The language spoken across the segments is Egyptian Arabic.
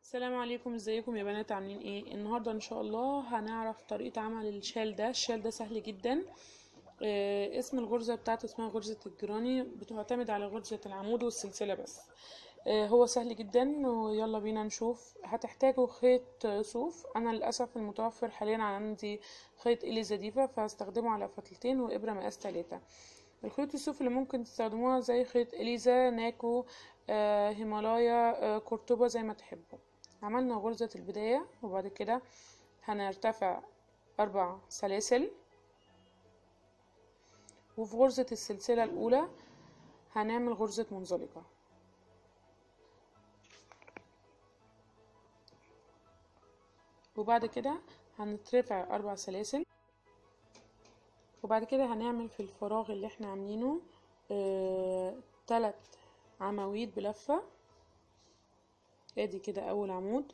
السلام عليكم ازيكم يا بنات عاملين ايه النهارده ان شاء الله هنعرف طريقه عمل الشال ده الشال ده سهل جدا آه اسم الغرزه بتاعته اسمها غرزه الجراني بتعتمد على غرزه العمود والسلسله بس آه هو سهل جدا ويلا بينا نشوف هتحتاجوا خيط صوف انا للاسف المتوفر حاليا عندي خيط اليزا ديفا فهستخدمه على فتلتين وابره مقاس تلاتة الخيوط الصوف اللي ممكن تستخدموها زي خيط اليزا ناكو آه هيمالايا آه قرطبة زي ما تحبوا عملنا غرزة البداية وبعد كده هنرتفع أربع سلاسل وفي غرزة السلسلة الأولى هنعمل غرزة منزلقة وبعد كده هنترفع أربع سلاسل وبعد كده هنعمل في الفراغ اللي احنا عاملينه آه تلات عواميد بلفة ادي كده اول عمود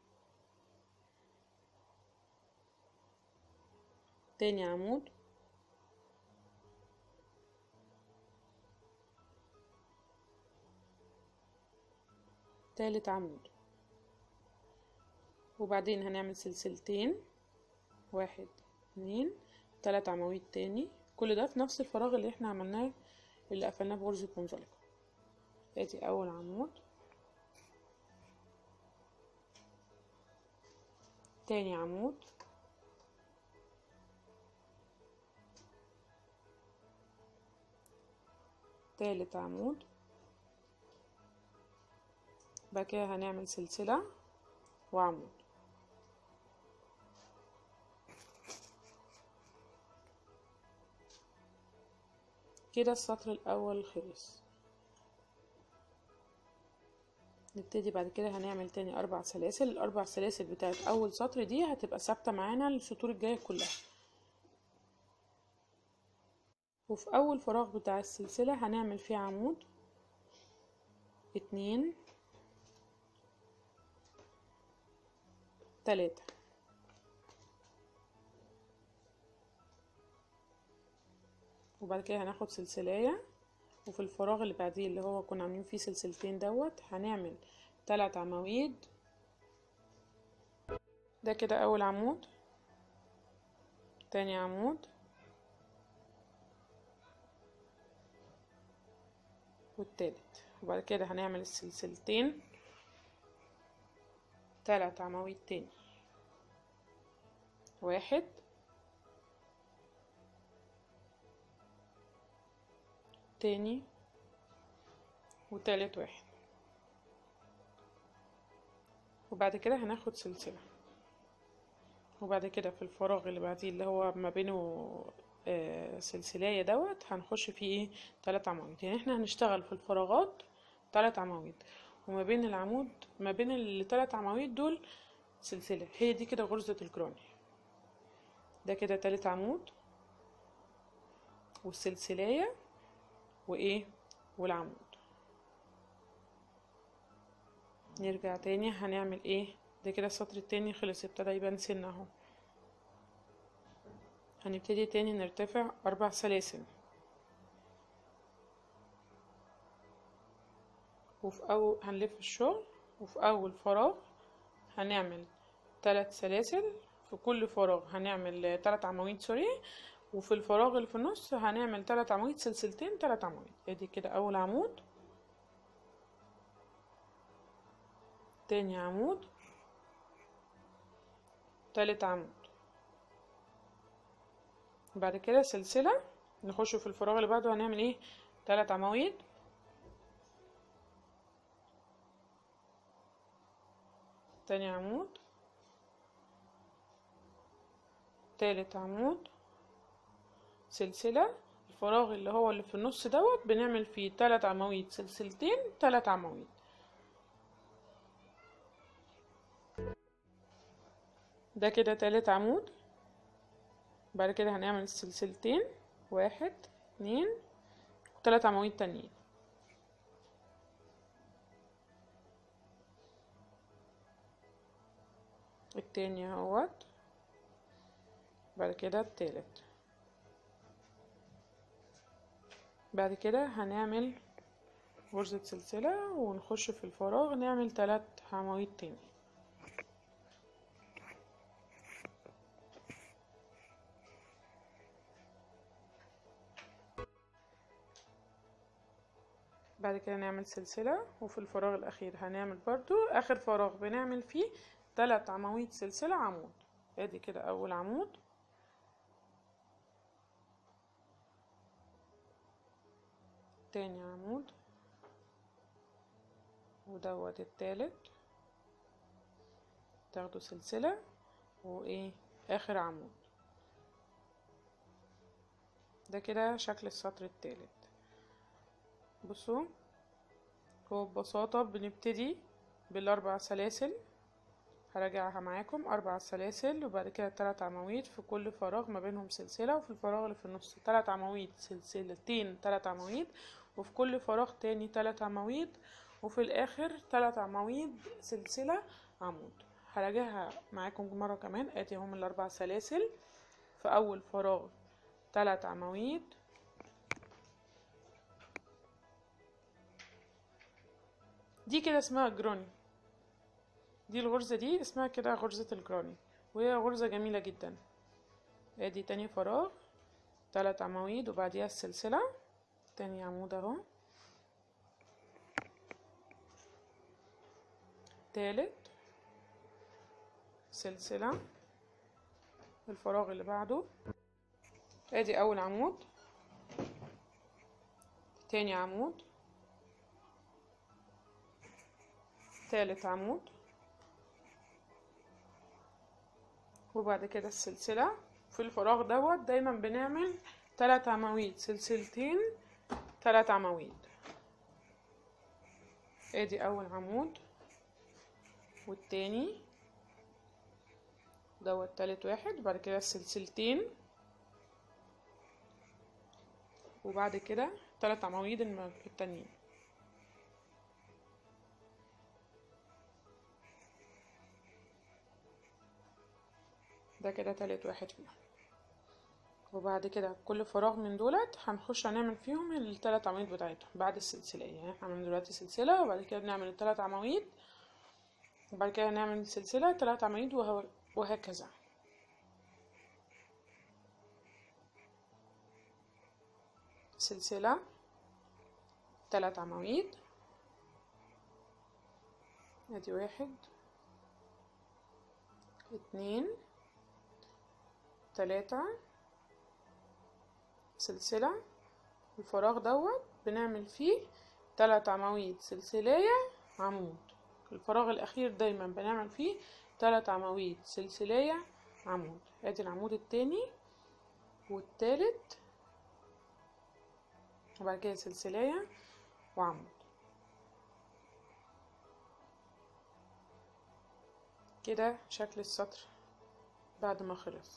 تاني عمود تالت عمود وبعدين هنعمل سلسلتين واحد اتنين تلات عواميد تاني كل ده في نفس الفراغ اللي احنا عملناه اللي قفلناه بغرزة منزلقة ادي اول عمود تاني عمود تالت عمود بعد كده هنعمل سلسلة وعمود كده السطر الاول خلص نبتدي بعد كده هنعمل تاني اربع سلاسل الاربع سلاسل بتاعت اول سطر دي هتبقى ثابته معانا السطور الجايه كلها وفي اول فراغ بتاع السلسله هنعمل فيه عمود اتنين تلاتة وبعد كده هناخد سلسلايه وفي الفراغ اللي بعديه اللي هو كنا عاملين فيه سلسلتين دوت هنعمل تلات عواميد ده كده اول عمود تاني عمود والتالت وبعد كده هنعمل السلسلتين تلات عواميد تاني واحد تاني وتالت واحد وبعد كده هناخد سلسلة وبعد كده في الفراغ اللي بعديه اللي هو ما بينه آه سلسلاية دوت هنخش فيه ايه تلات عواميد يعني احنا هنشتغل في الفراغات تلات عواميد وما بين العمود ما بين التلات عواميد دول سلسلة هي دي كده غرزة الجراني ده كده تالت عمود والسلسلاية وايه والعمود نرجع تاني هنعمل ايه ده كده السطر التاني خلص ابتدى يبان سن اهو هنبتدي تاني نرتفع اربع سلاسل وفي اول هنلف الشغل وفي اول فراغ هنعمل تلات سلاسل في كل فراغ هنعمل تلات عواميد سوري وفي الفراغ اللي في النص هنعمل تلات عواميد سلسلتين تلات عواميد ادي كده اول عمود تاني عمود تالت عمود بعد كده سلسلة نخش في الفراغ اللي بعده هنعمل ايه تلات عواميد تاني عمود تالت عمود سلسلة الفراغ اللي هو اللي في النص دوت بنعمل فيه تلات عواميد سلسلتين تلات عواميد ده كده تالت عمود بعد كده هنعمل السلسلتين واحد اتنين وتلات عواميد تانيين التاني اهوت بعد كده التالت بعد كده هنعمل غرزة سلسلة ونخش في الفراغ نعمل تلات عواميد تاني بعد كده نعمل سلسلة وفي الفراغ الأخير هنعمل برضو آخر فراغ بنعمل فيه تلات عواميد سلسلة عمود ادي كده أول عمود تاني عمود ودوت التالت تاخدوا سلسلة وايه اخر عمود ده كده شكل السطر التالت بصوا هو ببساطة بنبتدي بالاربع سلاسل هراجعها معاكم اربع سلاسل وبعد كده تلات عواميد في كل فراغ ما بينهم سلسلة وفي الفراغ اللي في النص تلات عواميد سلسلتين تلات عواميد وفي كل فراغ تاني تلات عواميد وفي الاخر تلات عواميد سلسلة عمود هراجعها معاكم مرة كمان ادي هم الاربع سلاسل في اول فراغ تلات عواميد دي كده اسمها جروني دي الغرزة دي اسمها كده غرزة الجراني وهي غرزة جميلة جدا ادي تاني فراغ تلات عواميد وبعديها السلسلة تاني عمود اهو تالت سلسلة الفراغ اللي بعده ادي اول عمود تاني عمود تالت عمود وبعد كده السلسلة في الفراغ دوت دايما بنعمل تلات عواميد سلسلتين تلات عواميد ادي اول عمود والتاني دوت تالت واحد وبعد كده السلسلتين وبعد كده تلات عواميد التانيين ده كده تالت واحد فيهم وبعد كده كل فراغ من دولت هنخش هنعمل فيهم التلات عواميد بتاعتهم بعد السلسلة يعني احنا عملنا دلوقتي سلسلة وبعد كده بنعمل التلات عواميد وبعد كده نعمل سلسلة تلات عواميد وهو وهكذا سلسلة تلات عواميد ادي واحد اتنين تلاتة سلسلة الفراغ دوت بنعمل فيه تلات عواميد سلسلية عمود الفراغ الأخير دايما بنعمل فيه تلات عواميد سلسلية عمود ادي العمود التاني والتالت وبعد كده سلسلية وعمود كده شكل السطر بعد ما خلص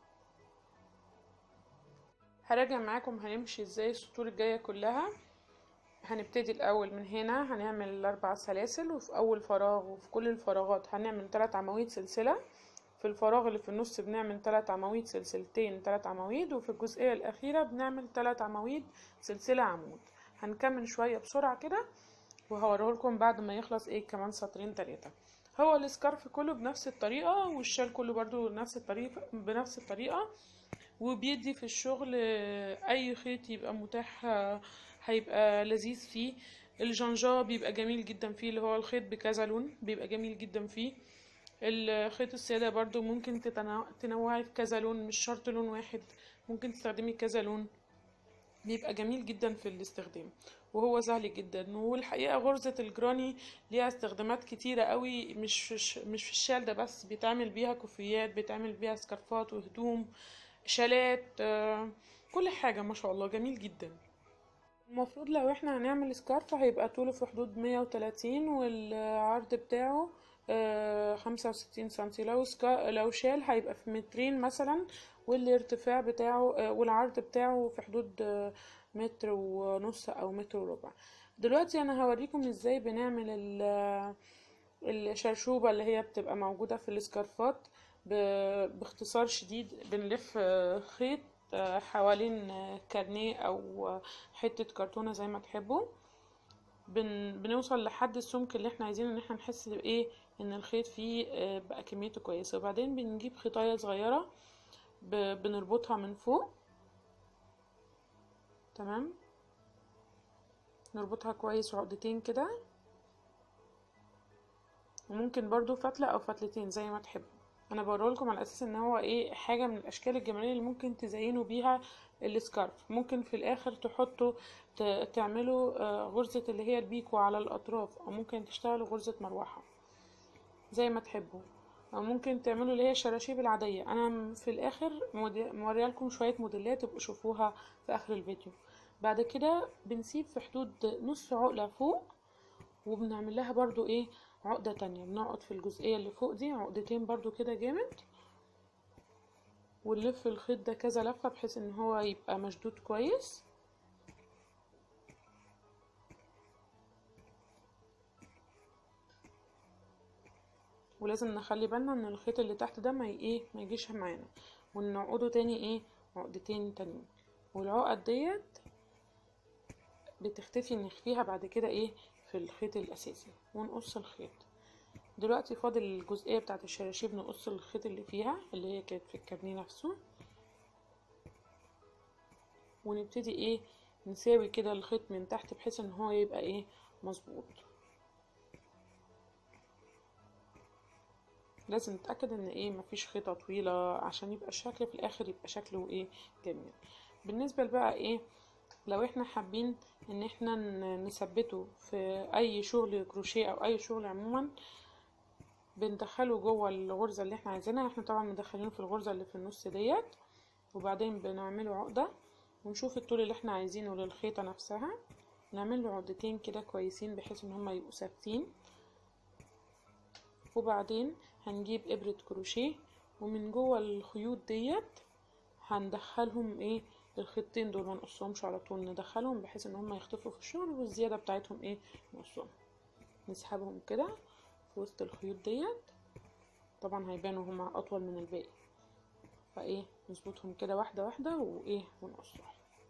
هراجع معاكم هنمشي ازاي السطور الجاية كلها هنبتدي الاول من هنا هنعمل الاربع سلاسل وفي اول فراغ وفي كل الفراغات هنعمل تلات عواميد سلسلة في الفراغ اللي في النص بنعمل تلات عواميد سلسلتين تلات عواميد وفي الجزئية الاخيرة بنعمل تلات عواميد سلسلة عمود هنكمل شوية بسرعة كده وهوريهولكم بعد ما يخلص ايه كمان سطرين تلاتة هو السكارف كله بنفس الطريقة والشال كله برضو نفس الطريقة بنفس الطريقة وبيدي في الشغل اي خيط يبقى متاح هيبقى لذيذ فيه الجنجا بيبقى جميل جدا فيه اللي هو الخيط بكذا لون بيبقى جميل جدا فيه الخيط السادة برضو ممكن تنوعي في كذا لون مش شرط لون واحد ممكن تستخدمي كذا لون بيبقى جميل جدا في الاستخدام وهو سهل جدا والحقيقة غرزة الجراني ليها استخدامات كتيرة قوي مش في مش في الشال ده بس بيتعمل بيها كوفيات بيتعمل بيها سكارفات وهدوم شالات كل حاجة ما شاء الله جميل جدا المفروض لو احنا هنعمل سكارف هيبقى طوله في حدود مية وتلاتين والعرض بتاعه خمسة وستين سنتي لو سكا... لو شال هيبقى في مترين مثلا والارتفاع بتاعه والعرض بتاعه في حدود متر ونص او متر وربع دلوقتي انا هوريكم ازاي بنعمل الشرشوبة اللي هي بتبقى موجودة في السكارفات باختصار شديد بنلف خيط حوالين كارنيه او حتة كرتونة زي ما تحبوا بن بنوصل لحد السمك اللي احنا عايزين ان احنا نحس بايه ان الخيط فيه بقى كميته كويسة وبعدين بنجيب خيطاية صغيرة بنربطها من فوق تمام نربطها كويس عقدتين كده وممكن برضو فتلة او فتلتين زي ما تحبوا انا بوريلكم على اساس ان هو ايه حاجة من الاشكال الجمالية اللي ممكن تزينوا بيها السكارف ممكن في الاخر تحطوا ت- تعملوا آه، غرزة اللي هي البيكو على الاطراف او ممكن تشتغلوا غرزة مروحة زي ما تحبوا او ممكن تعملوا اللي هي الشراشيب العادية انا م- في الاخر مودي- موريه لكم شوية موديلات تبقوا شوفوها في اخر الفيديو بعد كده بنسيب في حدود نص عقلة فوق وبنعمل لها برضو ايه عقدة تانية بنقعد في الجزئية اللي فوق دي عقدتين برضو كده جامد ونلف الخيط ده كذا لفة بحيث ان هو يبقى مشدود كويس ولازم نخلي بالنا ان الخيط اللي تحت ده ما ي- ايه ما يجيش معانا ونعقده تاني ايه عقدتين تانيين والعقد ديت بتختفي نخفيها بعد كده ايه في الخيط الاساسي ونقص الخيط دلوقتي فاضل الجزئيه بتاعت الشراشيب نقص الخيط اللي فيها اللي هي كانت في الكابنيه نفسه ونبتدي ايه نساوي كده الخيط من تحت بحيث ان هو يبقى ايه مظبوط لازم نتاكد ان ايه مفيش خيطه طويله عشان يبقى الشكل في الاخر يبقى شكله ايه جميل بالنسبه بقى ايه لو احنا حابين ان احنا ن- نثبته في اي شغل كروشيه او اي شغل عموما بندخله جوه الغرزه اللي احنا عايزينها احنا طبعا مدخلينه في الغرزه اللي في النص ديت وبعدين بنعمله عقده ونشوف الطول اللي احنا عايزينه للخيطه نفسها نعمل له عقدتين كده كويسين بحيث ان هما يبقوا ثابتين وبعدين هنجيب ابرة كروشيه ومن جوه الخيوط ديت هندخلهم ايه الخيطين دول ما نقصهمش على طول ندخلهم بحيث ان هم يختفوا في الشغل والزياده بتاعتهم ايه نقصهم نسحبهم كده في وسط الخيوط ديت طبعا هيبانوا هما اطول من الباقي فايه نظبطهم كده واحده واحده وايه ونقصهم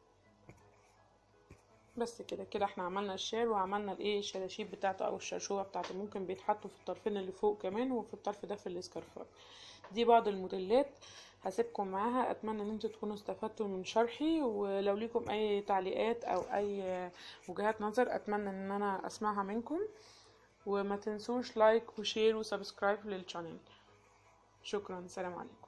بس كده كده احنا عملنا الشال وعملنا الايه الشراشيب بتاعته او الشرشوبه بتاعته ممكن بيتحطوا في الطرفين اللي فوق كمان وفي الطرف ده في الاسكارفات دي بعض الموديلات هسيبكم معاها اتمنى ان انتوا تكونوا استفدتوا من شرحي ولو ليكم اي تعليقات او اي وجهات نظر اتمنى ان انا اسمعها منكم وما تنسوش لايك وشير وسبسكرايب للشانل شكرا سلام عليكم